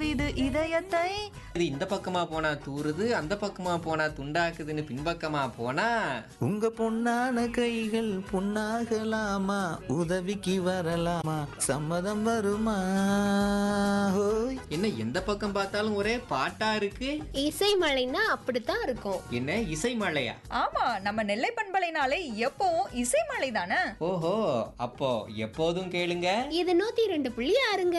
கவ்விது இதயத்தை இது இந்த பக்கமா போனா தூறுது அந்த பக்கமா போனா துண்டாக்குதுன்னு பின்பக்கமா போனா உங்க பொன்னான கைகள் பொன்னாகலாமா உதவிக்கு வரலாமா சம்மதம் வருமா ஹோய் என்ன எந்த பக்கம் பார்த்தாலும் ஒரே பாட்டா இருக்கு இசை மழைன்னா அப்படித்தான் இருக்கும் என்ன இசை மழையா ஆமா நம்ம நெல்லை பண்பலைனாலே எப்பவும் இசைமலை தானே ஓஹோ அப்போ எப்போதும் கேளுங்க இது நூத்தி ரெண்டு புள்ளி ஆறுங்க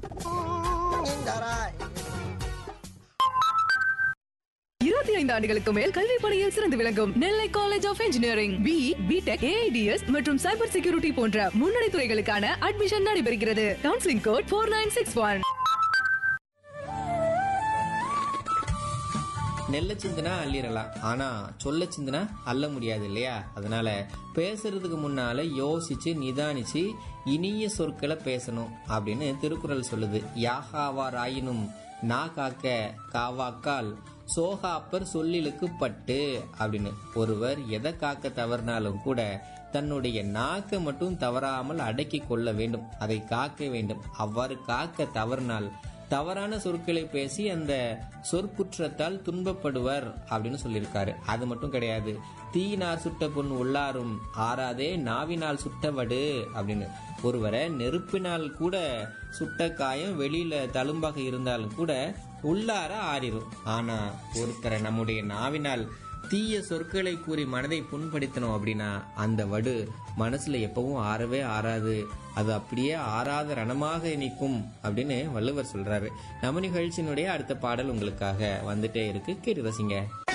இருபத்தி ஐந்து ஆண்டுகளுக்கு மேல் கல்வி பணியில் சிறந்து விளங்கும் Nellai college of engineering B B Tech AIDS மற்றும் சைபர் செக்யூரிட்டி போன்ற முன்னணி துறைகளுக்கான அட்மிஷன் நடைபெறுகிறது counselling code four nine six one நெல்ல சிந்துனா அள்ளிடலாம் ஆனா சொல்ல சிந்துனா அள்ள முடியாது இல்லையா அதனால பேசுறதுக்கு முன்னால யோசிச்சு நிதானிச்சு இனிய சொற்களை பேசணும் அப்படின்னு திருக்குறள் சொல்லுது யாகாவாராயினும் நா காக்க காவாக்கால் சோகாப்பர் சொல்லிலுக்கு பட்டு அப்படின்னு ஒருவர் எதை காக்க தவறினாலும் கூட தன்னுடைய நாக்கை மட்டும் தவறாமல் அடக்கி கொள்ள வேண்டும் அதை காக்க வேண்டும் அவ்வாறு காக்க தவறினால் தவறான சொற்களை பேசி அந்த சொற்குற்றத்தால் துன்பப்படுவர் அப்படின்னு சொல்லியிருக்காரு அது மட்டும் கிடையாது தீயினார் சுட்ட பொன் உள்ளாரும் ஆறாதே நாவினால் சுட்டவடு அப்படின்னு ஒருவரை நெருப்பினால் கூட சுட்ட காயம் வெளியில தழும்பாக இருந்தாலும் கூட உள்ளார ஆறிரும் ஆனா ஒருத்தரை நம்முடைய நாவினால் தீய சொற்களை கூறி மனதை புண்படுத்தணும் அப்படின்னா அந்த வடு மனசுல எப்பவும் ஆறவே ஆறாது அது அப்படியே ஆறாத ரணமாக நிற்கும் அப்படின்னு வள்ளுவர் சொல்றாரு நம்ம நிகழ்ச்சியினுடைய அடுத்த பாடல் உங்களுக்காக வந்துட்டே இருக்கு கேட்டு ரசிங்க